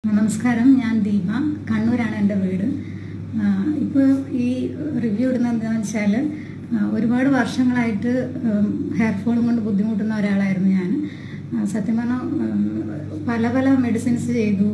നമസ്കാരം ഞാൻ ദീപ കണ്ണൂരാണ് എൻ്റെ വീട് ഇപ്പോൾ ഈ റിവ്യൂ ഇടുന്നത് എന്താണെന്ന് വെച്ചാൽ ഒരുപാട് വർഷങ്ങളായിട്ട് ഹെയർ ഫോളും കൊണ്ട് ബുദ്ധിമുട്ടുന്ന ഒരാളായിരുന്നു ഞാൻ ആ, സത്യം പറഞ്ഞാൽ പല പല മെഡിസിൻസ് ചെയ്തു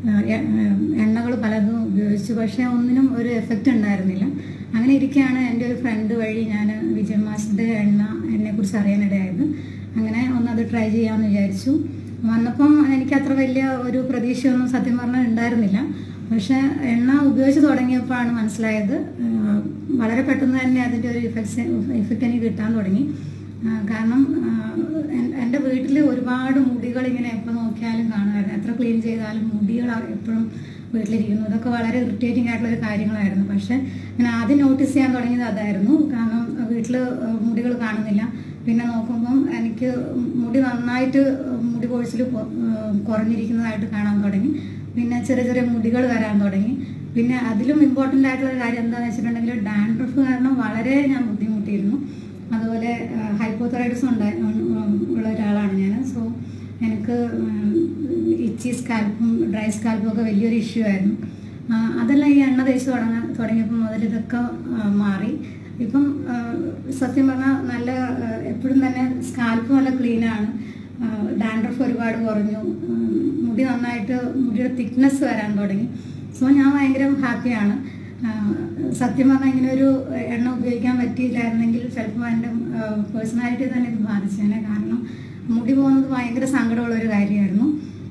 എണ്ണകൾ പലതും ഉപയോഗിച്ചു പക്ഷേ ഒന്നിനും ഒരു എഫക്റ്റ് ഉണ്ടായിരുന്നില്ല അങ്ങനെ ഇരിക്കുകയാണ് എൻ്റെ ഒരു ഫ്രണ്ട് വഴി ഞാൻ വിജയ മാസിൻ്റെ എണ്ണ എന്നെക്കുറിച്ച് അറിയാനിടയായത് അങ്ങനെ ഒന്നത് ട്രൈ ചെയ്യാമെന്ന് വിചാരിച്ചു വന്നപ്പം എനിക്ക് അത്ര വലിയ ഒരു പ്രതീക്ഷയൊന്നും സത്യം പറഞ്ഞാൽ ഉണ്ടായിരുന്നില്ല പക്ഷെ എണ്ണ ഉപയോഗിച്ച് തുടങ്ങിയപ്പോഴാണ് മനസ്സിലായത് ആ, വളരെ പെട്ടെന്ന് തന്നെ അതിൻ്റെ ഒരു ഇഫക്ട്സ് ഇഫക്റ്റ് എനിക്ക് കിട്ടാൻ തുടങ്ങി ആ, കാരണം ആ, എൻ- എൻ്റെ വീട്ടിൽ ഒരുപാട് മുടികൾ ഇങ്ങനെ എപ്പോൾ നോക്കിയാലും കാണുമായിരുന്നു എത്ര ക്ലീൻ ചെയ്താലും മുടികൾ എപ്പോഴും വീട്ടിലിരിക്കുന്നു ഇതൊക്കെ വളരെ ഇറിറ്റേറ്റിംഗ് ആയിട്ടുള്ള ഒരു കാര്യങ്ങളായിരുന്നു പക്ഷെ ഞാൻ ആദ്യം നോട്ടീസ് ചെയ്യാൻ തുടങ്ങിയത് അതായിരുന്നു കാരണം വീട്ടിൽ മുടികൾ കാണുന്നില്ല പിന്നെ നോക്കുമ്പം എനിക്ക് മുടി നന്നായിട്ട് മുടി കൊഴിച്ചിൽ കുറഞ്ഞിരിക്കുന്നതായിട്ട് കാണാൻ തുടങ്ങി പിന്നെ ചെറിയ ചെറിയ മുടികൾ വരാൻ തുടങ്ങി പിന്നെ അതിലും ഇമ്പോർട്ടൻ്റ് ആയിട്ടുള്ള ഒരു കാര്യം എന്താണെന്ന് വെച്ചിട്ടുണ്ടെങ്കിൽ ഡാൻഡ്രഫ് കാരണം വളരെ ഞാൻ ബുദ്ധിമുട്ടിയിരുന്നു അതുപോലെ ഹൈപ്പോതറൈഡിസം ഉണ്ടായി ഉള്ള ഒരാളാണ് ഞാൻ സോ എനിക്ക് ഇച്ചി സ്കാൽപ്പും ഡ്രൈ സ്കാൽപ്പും ഒക്കെ വലിയൊരു ഇഷ്യൂ ആയിരുന്നു ആ, അതെല്ലാം ഈ എണ്ണ തേച്ച് തുടങ്ങാൻ തുടങ്ങിയപ്പോൾ മുതൽ ഇതൊക്കെ ആ, മാറി ഇപ്പം ആ, സത്യം പറഞ്ഞാൽ നല്ല എപ്പോഴും തന്നെ സ്കാൽപ്പ് നല്ല ക്ലീനാണ് ഡാൻഡ്രഫ് ഒരുപാട് കുറഞ്ഞു ഉം, മുടി നന്നായിട്ട് മുടിയുടെ തിക്നെസ് വരാൻ തുടങ്ങി സോ ഞാൻ ഭയങ്കര ഹാപ്പിയാണ് ആ, സത്യം പറഞ്ഞാൽ ഇങ്ങനെ ഒരു എണ്ണ ഉപയോഗിക്കാൻ പറ്റിയില്ലായിരുന്നെങ്കിൽ ചിലപ്പോൾ എൻ്റെ പേഴ്സണാലിറ്റി തന്നെ ഇത് ബാധിച്ചേനെ കാരണം മുടി പോകുന്നത് ഭയങ്കര സങ്കടമുള്ള ഒരു കാര്യമായിരുന്നു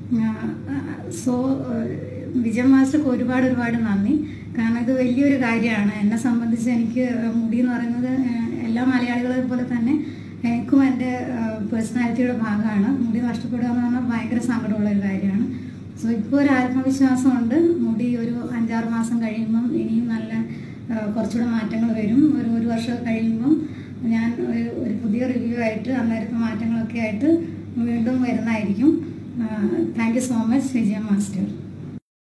സോ വിജയ മാസ്റ്റർക്ക് ഒരുപാട് ഒരുപാട് നന്ദി കാരണം ഇത് വലിയൊരു കാര്യമാണ് എന്നെ സംബന്ധിച്ച് എനിക്ക് മുടി എന്ന് പറയുന്നത് ഏഹ്, എല്ലാ മലയാളികളെ പോലെ തന്നെ എനിക്കും എൻ്റെ പേഴ്സണാലിറ്റിയുടെ ഭാഗമാണ് മുടി നഷ്ടപ്പെടുക എന്ന് പറഞ്ഞാൽ ഭയങ്കര സങ്കടമുള്ള ഒരു കാര്യമാണ് സോ ഇപ്പോൾ ഒരു ആത്മവിശ്വാസമുണ്ട് മുടി ഒരു അഞ്ചാറ് മാസം കഴിയുമ്പം ഇനിയും നല്ല ആ, കുറച്ചുകൂടെ മാറ്റങ്ങൾ വരും ഒരു ഒരു വർഷം കഴിയുമ്പം ഞാൻ ഒരു ഒരു പുതിയ റിവ്യൂ ആയിട്ട് അന്നേരത്തെ മാറ്റങ്ങളൊക്കെ ആയിട്ട് വീണ്ടും വരുന്നതായിരിക്കും thank you so much Vijaya master